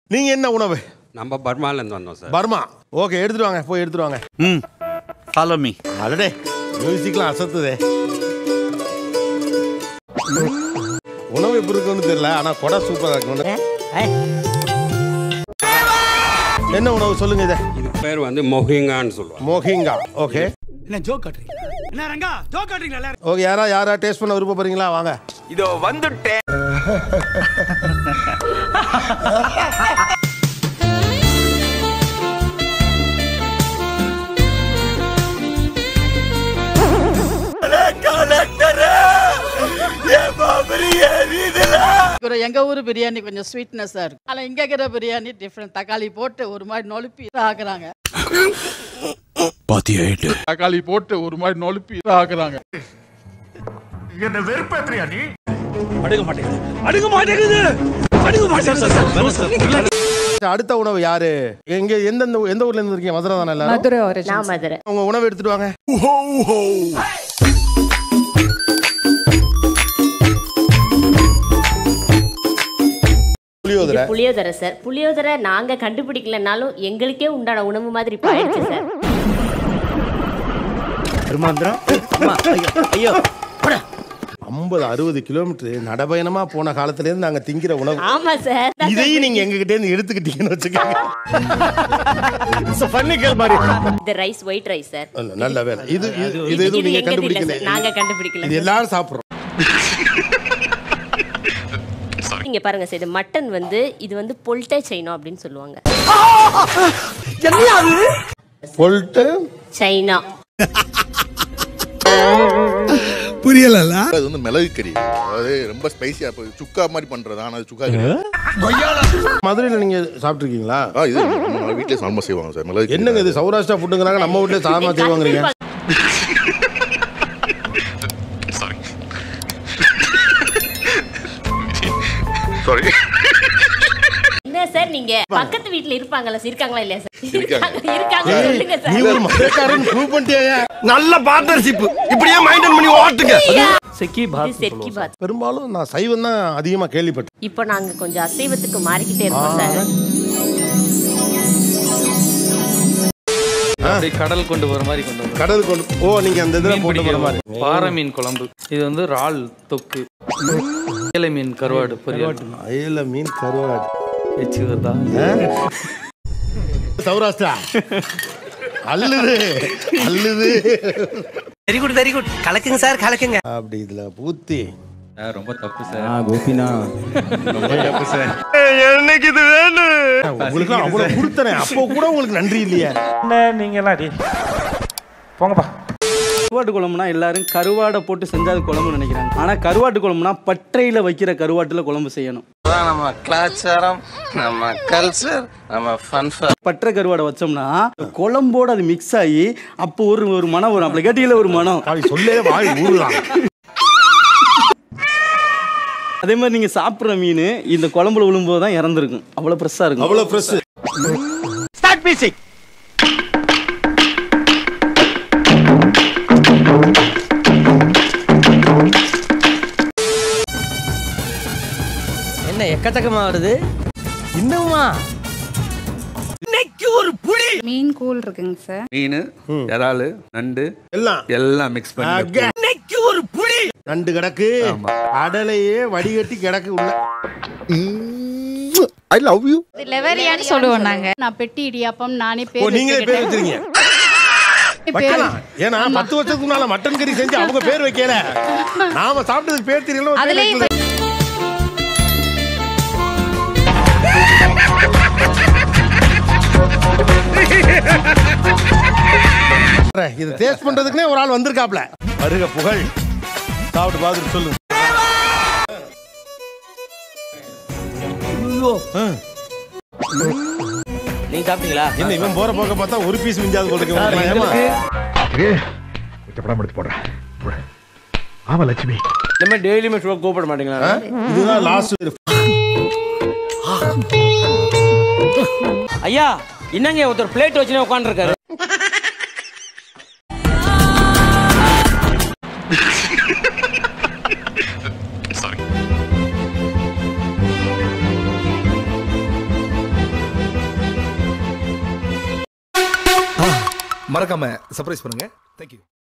நீங்க என்ன உணவு நம்ம பர்மாலேருந்து வந்தோம் சார் பர்மா ஓகே எடுத்துட்டு வாங்க போய் எடுத்துட்டு வாங்க ம் ஃபாலோ மீ அடடே மியூசிக்லாம் அசத்துதே உணவு எப்படி இருக்குன்னு தெரியல ஆனா கொடை சூப்பரா இருக்கு என்ன உணவு சொல்லுங்க இதை இது பேர் வந்து மொஹிங்கான்னு சொல்லுவாங்க மோஹிங்கா ஓகே என்ன ஜோக் காட்டுறீங்க என்ன ரங்கா ஜோக் காட்டுறீங்களா ஓகே யாரா யாரா டேஸ்ட் பண்ண விருப்பப்படுறீங்களா வாங்க இதோ வந்துட்டேன் ஒரு எங்க ஊர் பிரியாணி கொஞ்சம் ஸ்வீட்னஸா இருக்கு ஆனா இங்க இருக்கிற பிரியாணி டிஃப்ரெண்ட் தக்காளி போட்டு ஒரு மாதிரி நொழுப்பி ஆக்குறாங்க தக்காளி போட்டு ஒரு மாதிரி நொழுப்பி ஆக்குறாங்க அடுக்க மாட்டேங்குது அடுக்க மாட்டேங்குது அடுக்க மாட்டேங்குது அடுத்த உணவு யாரு எங்க எந்தெந்த எந்த ஊர்ல இருந்து இருக்கீங்க மதுரை தானே எல்லாரும் மதுரை origins. நான் மதுரை உங்க உணவு எடுத்துட்டு வாங்க புளியோதரை புளியோதரை சார் புளியோதரை நாங்க கண்டுபிடிக்கலனாலும் எங்களுக்கே உண்டான உணவு மாதிரி இப்ப ஆயிடுச்சு சார் ஐயோ ஐம்பது அறுபது கிலோமீட்டர் நடபயணமா போன காலத்துல இருந்து நாங்க திங்கிற உணவு ஆமா சார் இதையும் நீங்க எங்க கிட்ட இருந்து எடுத்துக்கிட்டீங்கன்னு வச்சுக்கோங்க இந்த ரைஸ் ஒயிட் ரைஸ் சார் நல்ல- நல்ல வேலை இது இது இது எதுவும் நீங்க எங்க இல்ல கண்டுபிடிக்கல சார் நாங்க கண்டுபிடிக்கல இது எல்லாரும் சாப்பிடுறோம் இங்க பாருங்க சார் இது மட்டன் வந்து இது வந்து பொல்டே சைனோ அப்படின்னு சொல்லுவாங்க சொல்லிட்டு சைனா அது வந்து மிளகு கறி அதாவது ரொம்ப ஸ்பைசியா சுக்கா மாதிரி பண்றது ஆனா அது சுக்கா கிடையாது மதுரையில நீங்க சாப்பிட்டுருக்கீங்களா ஆ, இது நம்ம வீட்லயே சால்மா செய்வாங்க சார் மிளகு கறி என்னங்க இது சௌராஷ்டிரா ஃபுட்டுங்கிறாங்க நம்ம வீட்டுல சாதமா செய்வாங்கிறீங்க சாரி என்ன சார் நீங்க பக்கத்து வீட்ல இருப்பாங்கல்ல சார் இருக்காங்களா இல்லையா சார் இருக்காங்க. இருக்காங்க சொல்லுங்க நீ சார் ஒரு மதுரைக்காரன் ப்ரூவ் பண்ணிட்டியா நல்ல பார்ட்னர்ஷிப் இப்படியே மெயின்டைன் பண்ணி ஓட்டுங்க செக்கி இது பாத் செட்கி பாத் பெரும்பாலும் நான் சைவம் தான் அதிகமா கேள்விப்பட்டேன் இப்போ நாங்க கொஞ்சம் அசைவத்துக்கு மாறிக்கிட்டே இருக்கோம் சார் அப்படி கடல் கொண்டு வர மாதிரி கொண்டு வரும் கடல் கொண்டு ஓ நீங்க அந்த இதுல மீன் போட்டு போற பிடிக்க மாதிரி பாறை மீன் குழம்பு இது வந்து இறால் தொக்கு ஏலை மீன் கருவாடு பொரியல் அயல மீன் கருவாடு வச்சு வருதா சௌராஷ்டிரா அல்லுது அல்லுது வெரி குட் வெரி குட் கலக்குங்க சார் கலக்குங்க அப்படி இதுல பூத்தி ரொம்ப தப்பு சார் என்னைக்கு இது வேணும் உங்களுக்கு அவ்வளவு கொடுத்தனே அப்போ கூட உங்களுக்கு நன்றி இல்லையா கருவாட்டு குழம்புனா எல்லாரும் கருவாடை போட்டு செஞ்சா அது குழம்பு நினைக்கிறாங்க ஆனா கருவாட்டு குழம்புனா பட்டையில வைக்கிற கருவாட்டுல குழம்பு செய்யணும் நம்ம கலாச்சாரம் நம்ம கல்ச்சர் நம்ம ஃபன் பட்டை கருவாடை வச்சோம்னா குழம்போட அது மிக்ஸ் ஆகி அப்போ ஒரு ஒரு மனம் வரும் அப்படி கேட்டீங்களா ஒரு மனம் வாய் சொல்லே வாய் ஊறுதான் அதே மாதிரி நீங்க சாப்பிடுற மீன் இந்த குழம்புல விழும்போது தான் இறந்துருக்கும் அவ்வளவு ஃப்ரெஷ்ஷா இருக்கும் அவ்வளவு ஃப்ரெஷ் ஸ்டார்ட் மியூசிக் என்ன எக்கச்சக்கமா வருது இன்னுமா இன்னைக்கு ஒரு புடி மீன் கூழ் இருக்குங்க சார் மீன் இறால் நண்டு எல்லாம் எல்லாம் மிக்ஸ் பண்ணி இன்னைக்கு ஒரு புடி நண்டு கிடக்கு அடலையே வடிகட்டி கிடக்கு உள்ள ஐ லவ் யூ லெவரியான்னு சொல்லுவோம் நாங்க நான் பெட்டி இடியாப்பம் நானே ஓ பேர் நீங்களே பேர் வச்சுக்கிட்டேன். வச்சிருக்கீங்க வைக்கலாம் ஏன்னா பத்து வருஷத்துக்கு முன்னால மட்டன் கறி செஞ்சு அவங்க பேர் வைக்கல நாம சாப்பிட்டதுக்கு பேர் தெரியல ஒரு பேர் அதுலயும் வைக்கல. இது டேஸ்ட் பண்றதுக்குனே ஒரு ஆள் வந்திருக்காப்ல வருக புகழ் சாப்பிட்டு பார்த்துட்டு சொல்லுங்க நீங்க சாப்பிட்டீங்களா என்ன இவன் போற போக்க பார்த்தா ஒரு பீஸ் மிஞ்சாது போல இருக்கு ஏமா? நம்ம டெய்லியுமே ஷோ கூப்பிட மாட்டீங்களா இதுதான் லாஸ்ட் ஐயா என்னங்க ஒருத்தர் பிளேட் வச்சுனே உட்காந்துருக்காரு மறக்காம சர்ப்ரைஸ் பண்ணுங்க தேங்க்யூ